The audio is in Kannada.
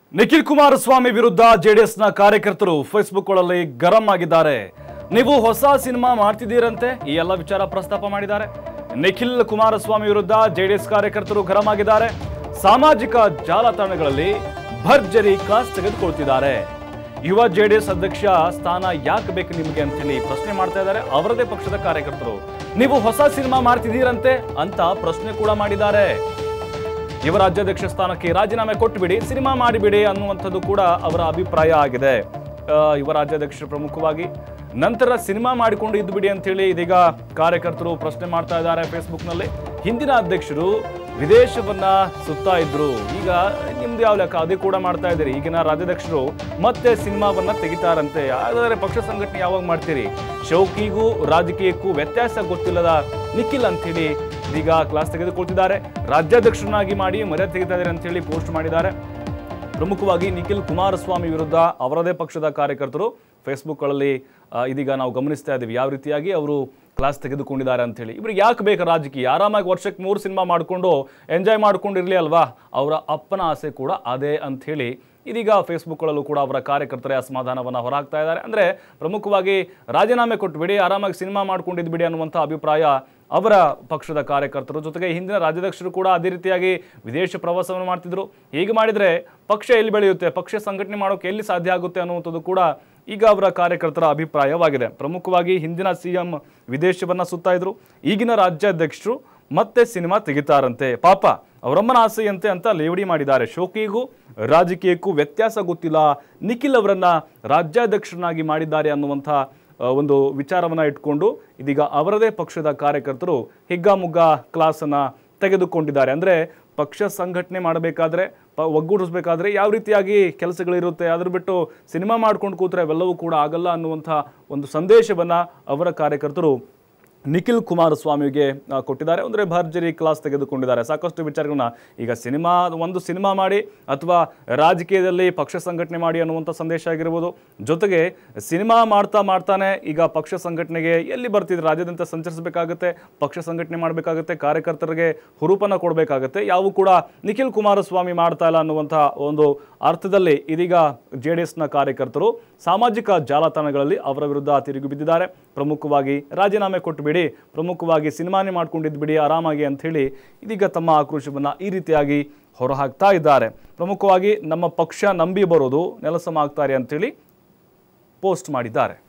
ನಿಖಿಲ್ ಕುಮಾರಸ್ವಾಮಿ ವಿರುದ್ಧ ಜೆಡಿಎಸ್ನ ಕಾರ್ಯಕರ್ತರು ಫೇಸ್ಬುಕ್ಗಳಲ್ಲಿ ಗರಂ ಆಗಿದ್ದಾರೆ ನೀವು ಹೊಸ ಸಿನಿಮಾ ಮಾಡ್ತಿದ್ದೀರಂತೆ ಈ ಎಲ್ಲ ವಿಚಾರ ಪ್ರಸ್ತಾಪ ಮಾಡಿದ್ದಾರೆ ನಿಖಿಲ್ ಕುಮಾರಸ್ವಾಮಿ ವಿರುದ್ಧ ಜೆಡಿಎಸ್ ಕಾರ್ಯಕರ್ತರು ಗರಂ ಆಗಿದ್ದಾರೆ ಸಾಮಾಜಿಕ ಜಾಲತಾಣಗಳಲ್ಲಿ ಭರ್ಜರಿ ಕ್ಲಾಸ್ ತೆಗೆದುಕೊಳ್ತಿದ್ದಾರೆ ಯುವ ಜೆಡಿಎಸ್ ಅಧ್ಯಕ್ಷ ಸ್ಥಾನ ಯಾಕೆ ಬೇಕು ನಿಮಗೆ ಅಂತ ಹೇಳಿ ಪ್ರಶ್ನೆ ಮಾಡ್ತಾ ಇದ್ದಾರೆ ಅವರದೇ ಪಕ್ಷದ ಕಾರ್ಯಕರ್ತರು ನೀವು ಹೊಸ ಸಿನಿಮಾ ಮಾಡ್ತಿದ್ದೀರಂತೆ ಅಂತ ಪ್ರಶ್ನೆ ಕೂಡ ಮಾಡಿದ್ದಾರೆ ಯುವ ರಾಜ್ಯಾಧ್ಯಕ್ಷ ಸ್ಥಾನಕ್ಕೆ ರಾಜೀನಾಮೆ ಕೊಟ್ಟುಬಿಡಿ ಸಿನಿಮಾ ಮಾಡಿಬಿಡಿ ಅನ್ನುವಂಥದ್ದು ಕೂಡ ಅವರ ಅಭಿಪ್ರಾಯ ಆಗಿದೆ ಆ, ಯುವ ರಾಜ್ಯಾಧ್ಯಕ್ಷರು ಪ್ರಮುಖವಾಗಿ ನಂತರ ಸಿನಿಮಾ ಮಾಡಿಕೊಂಡು ಇದ್ದು ಬಿಡಿ ಅಂತೇಳಿ ಇದೀಗ ಕಾರ್ಯಕರ್ತರು ಪ್ರಶ್ನೆ ಮಾಡ್ತಾ ಇದ್ದಾರೆ ಫೇಸ್ಬುಕ್ನಲ್ಲಿ ಹಿಂದಿನ ಅಧ್ಯಕ್ಷರು ವಿದೇಶವನ್ನ ಸುತ್ತಾ ಇದ್ರು ಈಗ ನಿಮ್ದು ಯಾವ ಲೆಕ್ಕ ಅದೇ ಕೂಡ ಮಾಡ್ತಾ ಇದ್ದೀರಿ ಈಗಿನ ರಾಜ್ಯಾಧ್ಯಕ್ಷರು ಮತ್ತೆ ಸಿನಿಮಾವನ್ನ ತೆಗಿತಾರಂತೆ ಹಾಗಾದ್ರೆ ಪಕ್ಷ ಸಂಘಟನೆ ಯಾವಾಗ ಮಾಡ್ತೀರಿ ಶೌಕಿಗೂ ರಾಜಕೀಯಕ್ಕೂ ವ್ಯತ್ಯಾಸ ಗೊತ್ತಿಲ್ಲದ ನಿಖಿಲ್ ಅಂತೇಳಿ ಇದೀಗ ಕ್ಲಾಸ್ ತೆಗೆದುಕೊಳ್ತಿದ್ದಾರೆ ರಾಜ್ಯಾಧ್ಯಕ್ಷರನ್ನಾಗಿ ಮಾಡಿ ಮರ್ಯಾದೆ ತೆಗಿತಾ ಇದ್ದಾರೆ ಅಂತೇಳಿ ಪೋಸ್ಟ್ ಮಾಡಿದ್ದಾರೆ ಪ್ರಮುಖವಾಗಿ ನಿಖಿಲ್ ಕುಮಾರಸ್ವಾಮಿ ವಿರುದ್ಧ ಅವರದೇ ಪಕ್ಷದ ಕಾರ್ಯಕರ್ತರು ಫೇಸ್ಬುಕ್ಗಳಲ್ಲಿ ಆ, ಇದೀಗ ನಾವು ಗಮನಿಸ್ತಾ ಇದ್ದೀವಿ ಯಾವ ರೀತಿಯಾಗಿ ಅವರು ಕ್ಲಾಸ್ ತೆಗೆದುಕೊಂಡಿದ್ದಾರೆ ಅಂತೇಳಿ ಇವ್ರಿಗೆ ಯಾಕೆ ಬೇಕು ರಾಜಕೀಯ ಆರಾಮಾಗಿ ವರ್ಷಕ್ಕೆ ಮೂರು ಸಿನಿಮಾ ಮಾಡಿಕೊಂಡು ಎಂಜಾಯ್ ಮಾಡ್ಕೊಂಡಿರಲಿ ಅಲ್ವಾ ಅವರ ಅಪ್ಪನ ಆಸೆ ಕೂಡ ಅದೇ ಅಂಥೇಳಿ ಇದೀಗ ಫೇಸ್ಬುಕ್ಗಳಲ್ಲೂ ಕೂಡ ಅವರ ಕಾರ್ಯಕರ್ತರೇ ಅಸಮಾಧಾನವನ್ನು ಹೊರಹಾಕ್ತಾ ಇದ್ದಾರೆ ಅಂದರೆ ಪ್ರಮುಖವಾಗಿ ರಾಜೀನಾಮೆ ಕೊಟ್ಟುಬಿಡಿ ಆರಾಮಾಗಿ ಸಿನಿಮಾ ಮಾಡ್ಕೊಂಡಿದ್ದು ಬಿಡಿ ಅನ್ನುವಂಥ ಅಭಿಪ್ರಾಯ ಅವರ ಪಕ್ಷದ ಕಾರ್ಯಕರ್ತರು ಜೊತೆಗೆ ಹಿಂದಿನ ರಾಜ್ಯಾಧ್ಯಕ್ಷರು ಕೂಡ ಅದೇ ರೀತಿಯಾಗಿ ವಿದೇಶ ಪ್ರವಾಸವನ್ನು ಮಾಡ್ತಿದ್ರು ಹೀಗೆ ಮಾಡಿದರೆ ಪಕ್ಷ ಎಲ್ಲಿ ಬೆಳೆಯುತ್ತೆ ಪಕ್ಷ ಸಂಘಟನೆ ಮಾಡೋಕೆ ಎಲ್ಲಿ ಸಾಧ್ಯ ಆಗುತ್ತೆ ಅನ್ನುವಂಥದ್ದು ಕೂಡ ಈಗ ಅವರ ಕಾರ್ಯಕರ್ತರ ಅಭಿಪ್ರಾಯವಾಗಿದೆ ಪ್ರಮುಖವಾಗಿ ಹಿಂದಿನ ಸಿ ಎಂ ವಿದೇಶವನ್ನು ಸುತ್ತಾ ಇದ್ರು ಈಗಿನ ರಾಜ್ಯಾಧ್ಯಕ್ಷರು ಮತ್ತೆ ಸಿನಿಮಾ ತೆಗಿತಾರಂತೆ ಪಾಪ ಅವರಮ್ಮನ ಆಸೆಯಂತೆ ಅಂತ ಲೇವಡಿ ಮಾಡಿದ್ದಾರೆ ಶೋಕಿಗೂ ರಾಜಕೀಯಕ್ಕೂ ವ್ಯತ್ಯಾಸ ಗೊತ್ತಿಲ್ಲ ನಿಖಿಲ್ ಅವರನ್ನ ರಾಜ್ಯಾಧ್ಯಕ್ಷರನ್ನಾಗಿ ಮಾಡಿದ್ದಾರೆ ಅನ್ನುವಂಥ ಆ, ಒಂದು ವಿಚಾರವನ್ನ ಇಟ್ಕೊಂಡು ಇದೀಗ ಅವರದೇ ಪಕ್ಷದ ಕಾರ್ಯಕರ್ತರು ಹಿಗ್ಗಾಮುಗ್ಗ ಕ್ಲಾಸನ್ನ ತೆಗೆದುಕೊಂಡಿದ್ದಾರೆ ಅಂದ್ರೆ ಪಕ್ಷ ಸಂಘಟನೆ ಮಾಡಬೇಕಾದ್ರೆ ಪ ಒಗ್ಗೂಡಿಸ್ಬೇಕಾದ್ರೆ ಯಾವ ರೀತಿಯಾಗಿ ಕೆಲಸಗಳಿರುತ್ತೆ ಅದ್ರ ಬಿಟ್ಟು ಸಿನಿಮಾ ಮಾಡ್ಕೊಂಡು ಕೂತ್ರೆ ಅವೆಲ್ಲವೂ ಕೂಡ ಆಗಲ್ಲ ಅನ್ನುವಂಥ ಒಂದು ಸಂದೇಶವನ್ನ ಅವರ ಕಾರ್ಯಕರ್ತರು ನಿಖಿಲ್ ಕುಮಾರಸ್ವಾಮಿಗೆ ಆ, ಕೊಟ್ಟಿದ್ದಾರೆ ಅಂದರೆ ಭರ್ಜರಿ ಕ್ಲಾಸ್ ತೆಗೆದುಕೊಂಡಿದ್ದಾರೆ ಸಾಕಷ್ಟು ವಿಚಾರಗಳನ್ನ ಈಗ ಸಿನಿಮಾ ಒಂದು ಸಿನಿಮಾ ಮಾಡಿ ಅಥವಾ ರಾಜಕೀಯದಲ್ಲಿ ಪಕ್ಷ ಸಂಘಟನೆ ಮಾಡಿ ಅನ್ನುವಂಥ ಸಂದೇಶ ಆಗಿರ್ಬೋದು ಜೊತೆಗೆ ಸಿನಿಮಾ ಮಾಡ್ತಾ ಮಾಡ್ತಾನೆ ಈಗ ಪಕ್ಷ ಸಂಘಟನೆಗೆ ಎಲ್ಲಿ ಬರ್ತಿದ್ರು ರಾಜ್ಯಾದ್ಯಂತ ಸಂಚರಿಸಬೇಕಾಗುತ್ತೆ ಪಕ್ಷ ಸಂಘಟನೆ ಮಾಡಬೇಕಾಗುತ್ತೆ ಕಾರ್ಯಕರ್ತರಿಗೆ ಹುರುಪನ್ನು ಕೊಡಬೇಕಾಗುತ್ತೆ ಯಾವು ಕೂಡ ನಿಖಿಲ್ ಕುಮಾರಸ್ವಾಮಿ ಮಾಡ್ತಾ ಇಲ್ಲ ಅನ್ನುವಂಥ ಒಂದು ಅರ್ಥದಲ್ಲಿ ಇದೀಗ ಜೆ ಡಿ ಎಸ್ನ ಕಾರ್ಯಕರ್ತರು ಸಾಮಾಜಿಕ ಜಾಲತಾಣಗಳಲ್ಲಿ ಅವರ ವಿರುದ್ಧ ತಿರುಗಿ ಬಿದ್ದಿದ್ದಾರೆ ಪ್ರಮುಖವಾಗಿ ರಾಜೀನಾಮೆ ಕೊಟ್ಟು ಬಿಡಿ ಪ್ರಮುಖವಾಗಿ ಸಿನಿಮಾನೇ ಮಾಡ್ಕೊಂಡಿದ್ದು ಬಿಡಿ ಆರಾಮಾಗಿ ಅಂಥೇಳಿ ಇದೀಗ ತಮ್ಮ ಆಕ್ರೋಶವನ್ನು ಈ ರೀತಿಯಾಗಿ ಹೊರಹಾಕ್ತಾ ಇದ್ದಾರೆ ಪ್ರಮುಖವಾಗಿ ನಮ್ಮ ಪಕ್ಷ ನಂಬಿ ಬರೋದು ನೆಲಸಮ ಆಗ್ತಾರೆ ಅಂತೇಳಿ ಪೋಸ್ಟ್ ಮಾಡಿದ್ದಾರೆ